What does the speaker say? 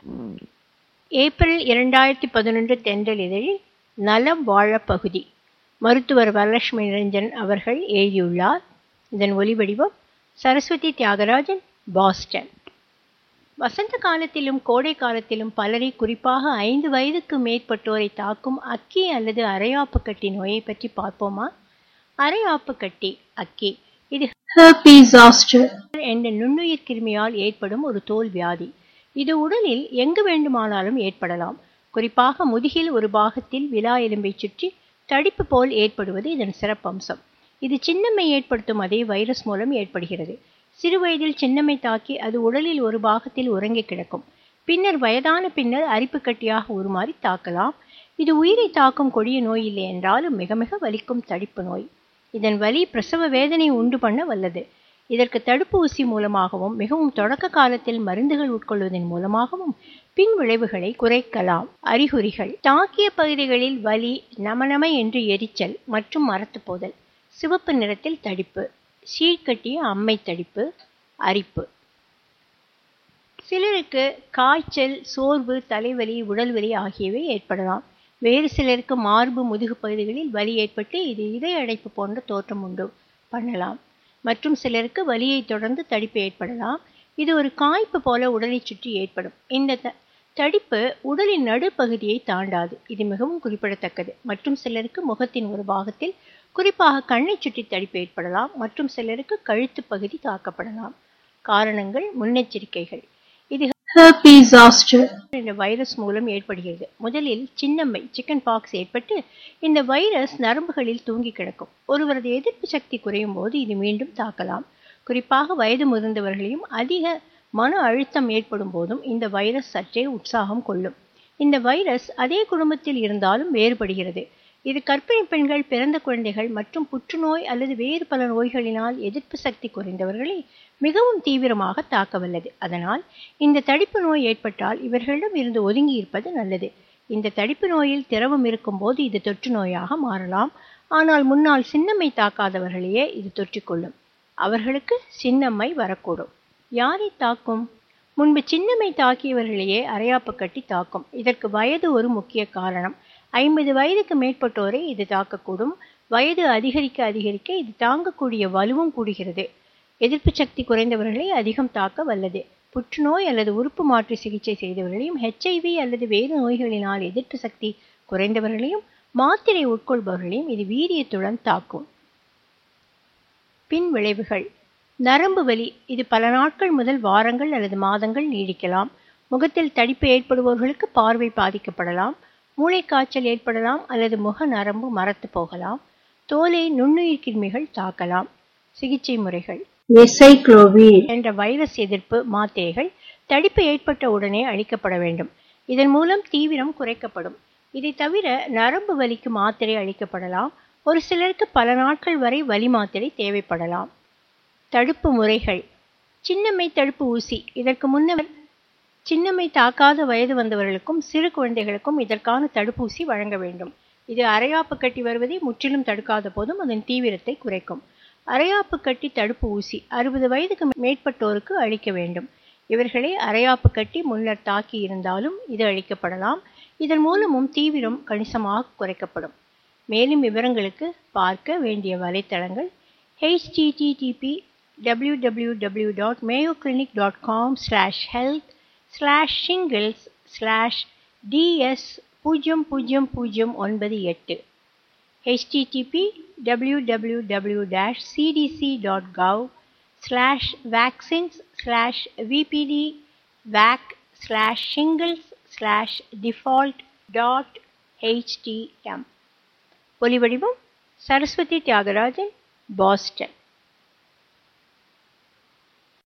April இரண்டாயிரத்தி பதினொன்று தென்றல் இதழில் நலம் வாழ பகுதி மருத்துவர் வரலட்சுமி நிரஞ்சன் அவர்கள் எழுதியுள்ளார் இதன் ஒலிவடிவம் சரஸ்வதி தியாகராஜன் பாஸ்டன் வசந்த காலத்திலும் கோடை காலத்திலும் பலரை குறிப்பாக ஐந்து வயதுக்கு மேற்பட்டோரை தாக்கும் அக்கி அல்லது அரையாப்பு கட்டி நோயை பற்றி பார்ப்போமா அரையாப்பு கட்டி அக்கி இது herpes zoster என்ற நுண்ணுயிர் கிருமியால் ஏற்படும் ஒரு தோல் வியாதி இது உடலில் எங்கு வேண்டுமானாலும் ஏற்படலாம் குறிப்பாக முதுகில் ஒரு பாகத்தில் விலா எலும்பை சுற்றி தடிப்பு போல் ஏற்படுவது இதன் சிறப்பம்சம் இது சின்னம்மை ஏற்படுத்தும் அதே வைரஸ் மூலம் ஏற்படுகிறது சிறுவயதில் சின்னம்மை தாக்கி அது உடலில் ஒரு பாகத்தில் உறங்கி கிடக்கும் பின்னர் வயதான பின்னர் அரிப்பு கட்டியாக உருமாறி தாக்கலாம் இது உயிரை தாக்கும் கொடிய நோய் இல்லை என்றாலும் மிக மிக வலிக்கும் தடிப்பு நோய் இதன் வலி பிரசவ வேதனை உண்டு பண்ண வல்லது இதற்கு தடுப்பு ஊசி மூலமாகவும் மிகவும் தொடக்க காலத்தில் மருந்துகள் உட்கொள்வதன் மூலமாகவும் பின் விளைவுகளை குறைக்கலாம் அறிகுறிகள் தாக்கிய பகுதிகளில் வலி நமநம என்று எரிச்சல் மற்றும் மரத்து போதல் சிவப்பு நிறத்தில் தடிப்பு சீழ்கட்டிய அம்மை தடிப்பு அரிப்பு சிலருக்கு காய்ச்சல் சோர்வு தலைவலி உடல்வலி ஆகியவை ஏற்படலாம் வேறு சிலருக்கு மார்பு முதுகு பகுதிகளில் வலி ஏற்பட்டு இது இதய அடைப்பு போன்ற தோற்றம் உண்டு பண்ணலாம் மற்றும் சிலருக்கு வலியை தொடர்ந்து தடிப்பு ஏற்படலாம் இது ஒரு காய்ப்பு போல உடலை சுற்றி ஏற்படும் இந்த த தடிப்பு உடலின் நடுப்பகுதியை தாண்டாது இது மிகவும் குறிப்பிடத்தக்கது மற்றும் சிலருக்கு முகத்தின் ஒரு பாகத்தில் குறிப்பாக கண்ணை சுற்றி தடிப்பு ஏற்படலாம் மற்றும் சிலருக்கு கழுத்து பகுதி தாக்கப்படலாம் காரணங்கள் முன்னெச்சரிக்கைகள் இது herpes zoster இந்த வைரஸ் மூலம் ஏற்படுகிறது முதலில் சின்னம்மை சிக்கன் பாக்ஸ் ஏற்பட்டு இந்த வைரஸ் நரம்புகளில் தூங்கி கிடக்கும் ஒருவரது எதிர்ப்பு சக்தி குறையும் போது இது மீண்டும் தாக்கலாம் குறிப்பாக வயது முதிர்ந்தவர்களையும் அதிக மன அழுத்தம் ஏற்படும் போதும் இந்த வைரஸ் சற்றே உற்சாகம் கொள்ளும் இந்த வைரஸ் அதே குடும்பத்தில் இருந்தாலும் வேறுபடுகிறது இது கர்ப்பிணி பெண்கள் பிறந்த குழந்தைகள் மற்றும் புற்றுநோய் அல்லது வேறு பல நோய்களினால் எதிர்ப்பு சக்தி குறைந்தவர்களை மிகவும் தீவிரமாக தாக்க வல்லது அதனால் இந்த தடிப்பு நோய் ஏற்பட்டால் இவர்களிடம் இருந்து ஒதுங்கி இருப்பது நல்லது இந்த தடிப்பு நோயில் திரவம் இருக்கும்போது இது தொற்று நோயாக மாறலாம் ஆனால் முன்னால் சின்னம்மை தாக்காதவர்களையே இது தொற்றிக்கொள்ளும் அவர்களுக்கு சின்னம்மை வரக்கூடும் யாரை தாக்கும் முன்பு சின்னம்மை தாக்கியவர்களையே அரையாப்பு கட்டி தாக்கும் இதற்கு வயது ஒரு முக்கிய காரணம் ஐம்பது வயதுக்கு மேற்பட்டோரை இது தாக்கக்கூடும் வயது அதிகரிக்க அதிகரிக்க இது தாங்கக்கூடிய வலுவும் கூடுகிறது எதிர்ப்பு சக்தி குறைந்தவர்களை அதிகம் தாக்க வல்லது புற்றுநோய் அல்லது உறுப்பு மாற்று சிகிச்சை செய்தவர்களையும் ஹெச்ஐவி அல்லது வேறு நோய்களினால் எதிர்ப்பு சக்தி குறைந்தவர்களையும் மாத்திரை உட்கொள்பவர்களையும் இது வீரியத்துடன் தாக்கும் பின் விளைவுகள் நரம்பு வலி இது பல நாட்கள் முதல் வாரங்கள் அல்லது மாதங்கள் நீடிக்கலாம் முகத்தில் தடிப்பு ஏற்படுபவர்களுக்கு பார்வை பாதிக்கப்படலாம் மூளைக்காய்ச்சல் ஏற்படலாம் அல்லது முக நரம்பு மரத்து போகலாம் தோலை நுண்ணுயிர் கிருமிகள் தாக்கலாம் சிகிச்சை முறைகள் acyclovir என்ற வைரஸ் எதிர்ப்பு மாத்திரைகள் தடிப்பு ஏற்பட்ட உடனே அளிக்கப்பட வேண்டும் இதன் மூலம் தீவிரம் குறைக்கப்படும் இதை தவிர நரம்பு வலிக்கு மாத்திரை அளிக்கப்படலாம் ஒரு சிலருக்கு பல நாட்கள் வரை வலி மாத்திரை தேவைப்படலாம் தடுப்பு முறைகள் சின்னம்மை தடுப்பு ஊசி இதற்கு முன்னர் சின்னம்மை தாக்காத வயது வந்தவர்களுக்கும் சிறு குழந்தைகளுக்கும் இதற்கான தடுப்பூசி வழங்க வேண்டும் இது அரையாப்பு கட்டி வருவதை முற்றிலும் தடுக்காத போதும் அதன் தீவிரத்தை குறைக்கும் அரையாப்பு கட்டி தடுப்பு ஊசி அறுபது வயதுக்கு மேற்பட்டோருக்கு அளிக்க வேண்டும் இவர்களை அரையாப்பு கட்டி முன்னர் தாக்கி இருந்தாலும் இது அளிக்கப்படலாம் இதன் மூலமும் தீவிரம் கணிசமாக குறைக்கப்படும் மேலும் விவரங்களுக்கு பார்க்க வேண்டிய வலைத்தளங்கள் http www.mayoclinic.com slash health slash shingles slash ds பூஜ்ஜியம் பூஜ்ஜியம் பூஜ்ஜியம் ஒன்பது எட்டு http www.cdc.gov slash vaccines slash vpd vac slash shingles slash default dot htm ஒலிவடிவம் சரஸ்வதி தியாகராஜன் பாஸ்டன்